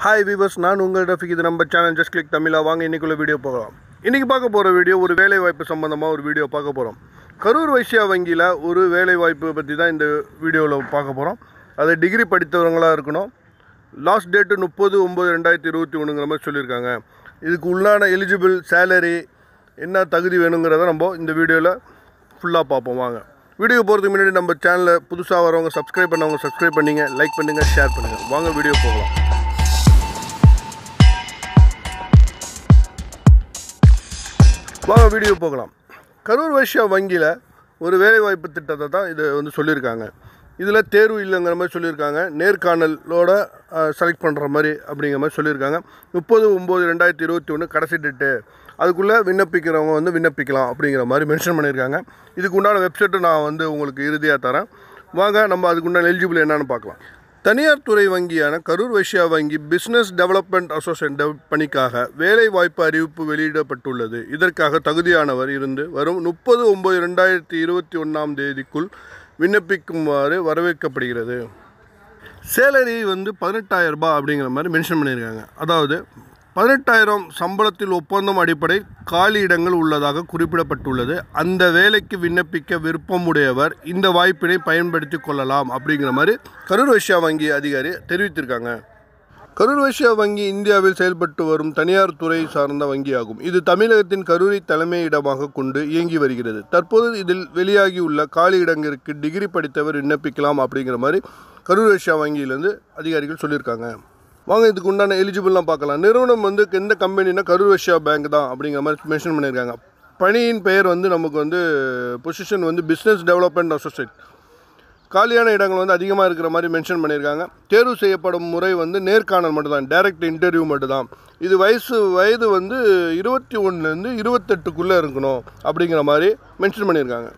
hi viewers நான் உங்கள் ரஃபிக் இது நம்ம சேனல் ஜஸ்ட் கிளிக் தமிழா வாங்க இன்றைக்குள்ள வீடியோ போகலாம் இன்றைக்கி பார்க்க போகிற வீடியோ ஒரு வேலை வாய்ப்பு சம்மந்தமாக ஒரு வீடியோ பார்க்க போகிறோம் கரூர் வைசியா வங்கியில் ஒரு வேலை வாய்ப்பு பற்றி தான் இந்த வீடியோவில் பார்க்க போகிறோம் அது டிகிரி படித்தவங்களாக இருக்கணும் லாஸ்ட் டேட்டு முப்பது ஒம்பது ரெண்டாயிரத்தி இருபத்தி ஒன்றுங்கிற மாதிரி சொல்லியிருக்காங்க இதுக்கு உள்ளான எலிஜிபிள் சேலரி என்ன தகுதி வேணுங்கிறத நம்ம இந்த வீடியோவில் ஃபுல்லாக பார்ப்போம் வாங்க வீடியோ போகிறதுக்கு முன்னாடி நம்ம சேனலில் புதுசாக வரவங்க சப்ஸ்கிரைப் பண்ணவங்க சப்ஸ்கிரைப் பண்ணிங்க லைக் பண்ணுங்கள் ஷேர் பண்ணுங்கள் வாங்க வீடியோ போகலாம் வாங்க வீடியோ போகலாம் கரூர் வைஷ்யா வங்கியில் ஒரு வேலைவாய்ப்பு திட்டத்தை தான் இது வந்து சொல்லியிருக்காங்க இதில் தேர்வு இல்லைங்கிற மாதிரி சொல்லியிருக்காங்க நேர்காணலோட செலக்ட் பண்ணுற மாதிரி அப்படிங்கிற மாதிரி சொல்லியிருக்காங்க முப்பது ஒம்பது ரெண்டாயிரத்தி இருபத்தி ஒன்று கடைசி டேட்டு அதுக்குள்ளே விண்ணப்பிக்கிறவங்க வந்து விண்ணப்பிக்கலாம் அப்படிங்கிற மாதிரி மென்ஷன் பண்ணியிருக்காங்க இதுக்கு உண்டான வெப்சைட்டை நான் வந்து உங்களுக்கு இறுதியாக தரேன் வாங்க நம்ம அதுக்கு உண்டான எலிஜிபிள் என்னன்னு பார்க்கலாம் தனியார் துறை வங்கியான கரூர் வைஷ்யா வங்கி பிசினஸ் டெவலப்மெண்ட் அசோசியேஷன் டெவ- பணிக்காக வேலை வாய்ப்பு அறிவிப்பு வெளியிடப்பட்டுள்ளது இதற்காக தகுதியானவர் இருந்து வரும் முப்பது ஒம்பது ரெண்டாயிரத்தி இருபத்தி ஒன்றாம் தேதிக்குள் விண்ணப்பிக்குமாறு வரவேற்கப்படுகிறது சேலரி வந்து பதினெட்டாயிரம் ரூபாய் அப்படிங்கிற மாதிரி மென்ஷன் பண்ணியிருக்காங்க அதாவது பதினெட்டாயிரம் சம்பளத்தில் ஒப்பந்தம் அடிப்படை காலி இடங்கள் உள்ளதாக குறிப்பிடப்பட்டுள்ளது அந்த வேலைக்கு விண்ணப்பிக்க விருப்பமுடையவர் இந்த வாய்ப்பினை பயன்படுத்தி கொள்ளலாம் அப்படிங்கிற மாதிரி கரூர் வைஷ்யா வங்கி அதிகாரி தெரிவித்திருக்காங்க கரூர் வைஷ்யா வங்கி இந்தியாவில் செயல்பட்டு வரும் தனியார் துறை சார்ந்த வங்கியாகும் இது தமிழகத்தின் கரூரை தலைமையிடமாக கொண்டு இயங்கி வருகிறது தற்போது இதில் வெளியாகியுள்ள காலி இடங்களுக்கு டிகிரி படித்தவர் விண்ணப்பிக்கலாம் அப்படிங்கிற மாதிரி கரூர் வைஷ்யா வங்கியிலேருந்து அதிகாரிகள் சொல்லியிருக்காங்க வாங்க இதுக்கு உண்டான எலிஜிபிள்லாம் பார்க்கலாம் நிறுவனம் வந்து எந்த கம்பெனினா கரூர் வைஷ்யா பேங்க் தான் அப்படிங்கிற மாதிரி மென்ஷன் பண்ணியிருக்காங்க பணியின் பெயர் வந்து நமக்கு வந்து பொசிஷன் வந்து பிஸ்னஸ் டெவலப்மெண்ட் அசோசியேட் காலியான இடங்கள் வந்து அதிகமாக இருக்கிற மாதிரி மென்ஷன் பண்ணியிருக்காங்க தேர்வு செய்யப்படும் முறை வந்து நேர்காணல் மட்டும்தான் டைரக்ட் இன்டர்வியூ மட்டும்தான் இது வயசு வயது வந்து இருபத்தி ஒன்றுலேருந்து இருபத்தெட்டுக்குள்ளே இருக்கணும் அப்படிங்கிற மாதிரி மென்ஷன் பண்ணியிருக்காங்க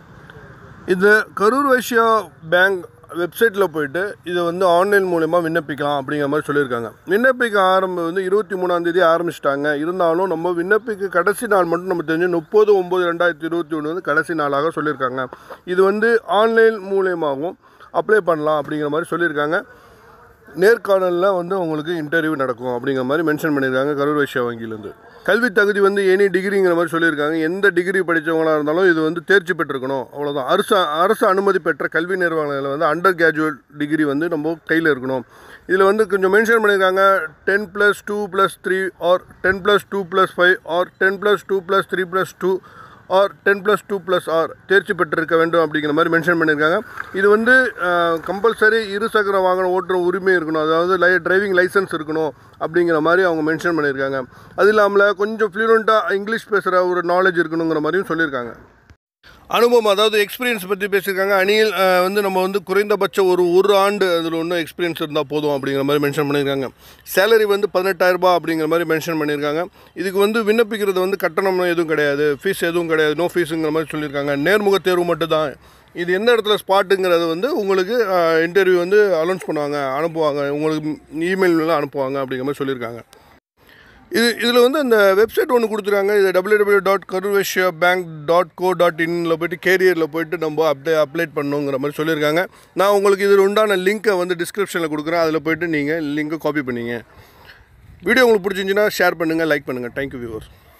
இது கரூர் வைஷ்யா பேங்க் வெப்சைட்டில் போயிட்டு இதை வந்து ஆன்லைன் மூலயமா விண்ணப்பிக்கலாம் அப்படிங்கிற மாதிரி சொல்லியிருக்காங்க விண்ணப்பிக்க ஆரம்பம் வந்து இருபத்தி மூணாந்தேதி ஆரம்பிச்சிட்டாங்க இருந்தாலும் நம்ம விண்ணப்பிக்க கடைசி நாள் மட்டும் நம்ம தெரிஞ்சு முப்பது ஒம்பது ரெண்டாயிரத்தி இருபத்தி ஒன்று வந்து கடைசி நாளாக சொல்லியிருக்காங்க இது வந்து ஆன்லைன் மூலயமாகவும் அப்ளை பண்ணலாம் அப்படிங்கிற மாதிரி சொல்லியிருக்காங்க நேர்காணலில் வந்து உங்களுக்கு இன்டர்வியூ நடக்கும் அப்படிங்கிற மாதிரி மென்ஷன் பண்ணியிருக்காங்க கரூர் வைஷ்யா வங்கியிலேருந்து கல்வி தகுதி வந்து எனி டிகிரிங்கிற மாதிரி சொல்லியிருக்காங்க எந்த டிகிரி படித்தவங்களாக இருந்தாலும் இது வந்து தேர்ச்சி பெற்றிருக்கணும் அவ்வளோதான் அரசு அரசு அனுமதி பெற்ற கல்வி நிறுவனங்களில் வந்து அண்டர் கிராஜுவேட் டிகிரி வந்து நம்ம கையில் இருக்கணும் இதில் வந்து கொஞ்சம் மென்ஷன் பண்ணியிருக்காங்க ten plus two plus three or ten plus two plus five or ten plus two plus three plus two or ten plus two plus or தேர்ச்சி பெற்றிருக்க வேண்டும் அப்படிங்கிற மாதிரி மென்ஷன் பண்ணியிருக்காங்க இது வந்து கம்பல்சரி இருசக்கர வாகனம் ஓட்டுற உரிமை இருக்கணும் அதாவது லை டிரைவிங் லைசன்ஸ் இருக்கணும் அப்படிங்கிற மாதிரி அவங்க மென்ஷன் பண்ணியிருக்காங்க அது இல்லாமல் கொஞ்சம் ஃப்ளூயண்ட்டாக இங்கிலீஷ் பேசுகிற ஒரு நாலேஜ் இருக்கணுங்கிற மாதிரியும் சொல்லியிருக்காங்க அனுபவம் அதாவது எக்ஸ்பீரியன்ஸ் பற்றி பேசியிருக்காங்க அணியில் அஹ், வந்து நம்ம வந்து குறைந்தபட்சம் ஒரு ஒரு ஆண்டு அதில் ஒன்றும் எக்ஸ்பீரியன்ஸ் இருந்தால் போதும் அப்படிங்கிற மாதிரி மென்ஷன் பண்ணியிருக்காங்க சேலரி வந்து பதினெட்டாயிரம் ரூபாய் அப்படிங்கிற மாதிரி மென்ஷன் பண்ணியிருக்காங்க இதுக்கு வந்து விண்ணப்பிக்கிறது வந்து கட்டணம் எதுவும் கிடையாது ஃபீஸ் எதுவும் கிடையாது நோ ஃபீஸுங்கிற மாதிரி சொல்லியிருக்காங்க நேர்முக தேர்வு மட்டும்தான் இது எந்த இடத்துல ஸ்பாட்டுங்கிறது வந்து உங்களுக்கு இன்டர்வியூ வந்து அனௌன்ஸ் பண்ணுவாங்க அனுப்புவாங்க உங்களுக்கு இமெயிலெலாம் அனுப்புவாங்க அப்படிங்கிற மாதிரி சொல்லியிருக்காங்க இது இதில் வந்து அந்த வெப்சைட் ஒன்று கொடுத்துருக்காங்க இது W W dot Karur Vysya bank dot co dot இனில் போயிட்டு கேரியரில் போயிட்டு நம்ம அப்டே அப்டேட் பண்ணணுங்கிற மாதிரி சொல்லியிருக்காங்க நான் உங்களுக்கு இதில் உண்டான லிங்க்கை வந்து டிஸ்கிரிப்ஷனில் கொடுக்குறேன் அதில் போயிட்டு நீங்கள் லிங்கை காப்பி பண்ணிங்க வீடியோ உங்களுக்கு பிடிச்சிருந்துச்சின்னா ஷேர் பண்ணுங்கள் லைக் பண்ணுங்கள் தேங்க்யூ வியூவர்ஸ்